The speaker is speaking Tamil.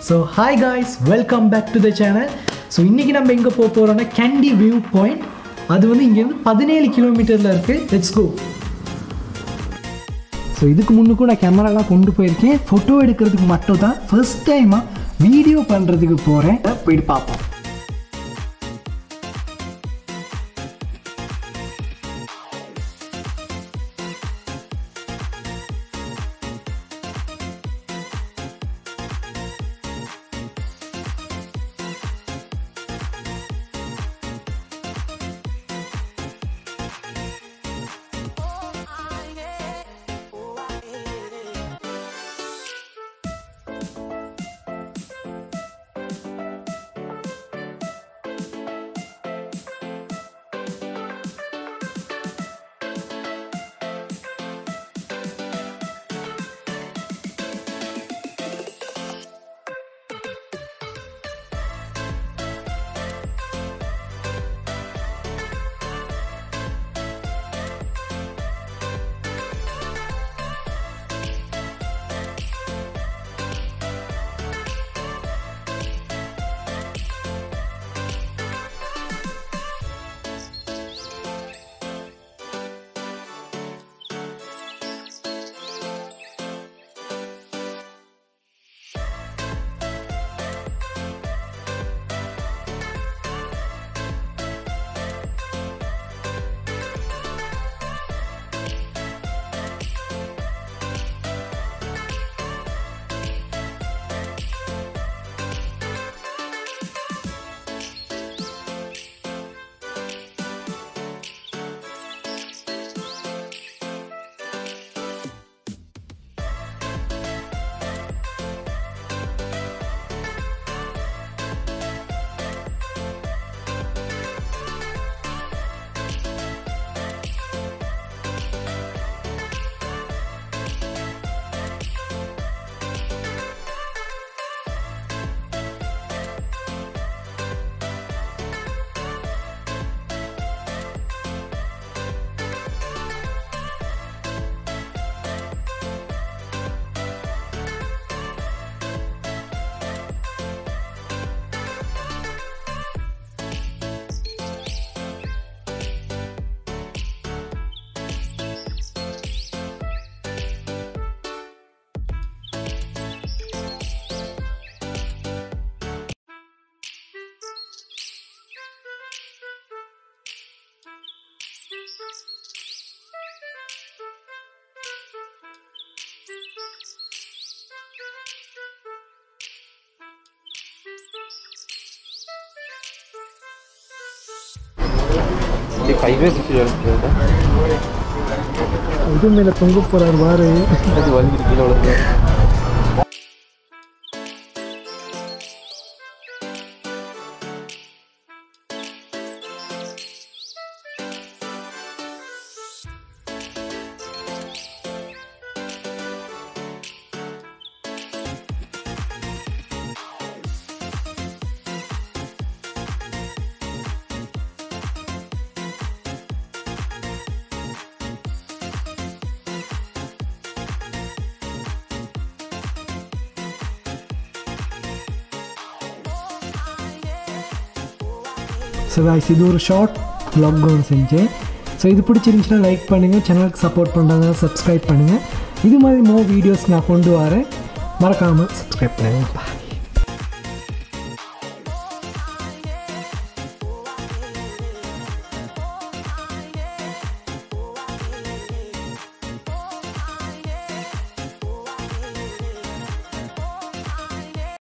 so hi guys welcome back to the channel so இன்றைக்கி நம்ம எங்கே போக போகிறோம்னா கேண்டி வியூ பாயிண்ட் அது வந்து இங்கேருந்து பதினேழு கிலோமீட்டரில் இருக்குது லெட்ஸ் கோ ஸோ இதுக்கு முன்னுக்கும் நான் கேமராலாம் கொண்டு போயிருக்கேன் ஃபோட்டோ எடுக்கிறதுக்கு மட்டும் தான் ஃபர்ஸ்ட் டைமாக வீடியோ பண்ணுறதுக்கு போகிறேன் போயிட்டு பார்ப்போம் இப்படி கைவே பிடிச்சி வச்சுருக்கா இது மேலே தொங்க போகிறார் பாரு அது வலிக்கிட்டு கீழே விழுந்து ஸோ guys இது ஒரு ஷார்ட் vlog ஒன்று செஞ்சேன் ஸோ இது பிடிச்சிருந்துச்சுன்னா லைக் பண்ணுங்கள் சேனலுக்கு சப்போர்ட் பண்ணுறாங்க சப்ஸ்கிரைப் பண்ணுங்கள் இது மாதிரி மோ வீடியோஸ் நான் கொண்டு வரேன் மறக்காமல் சப்ஸ்கிரைப் பண்ணுங்கள்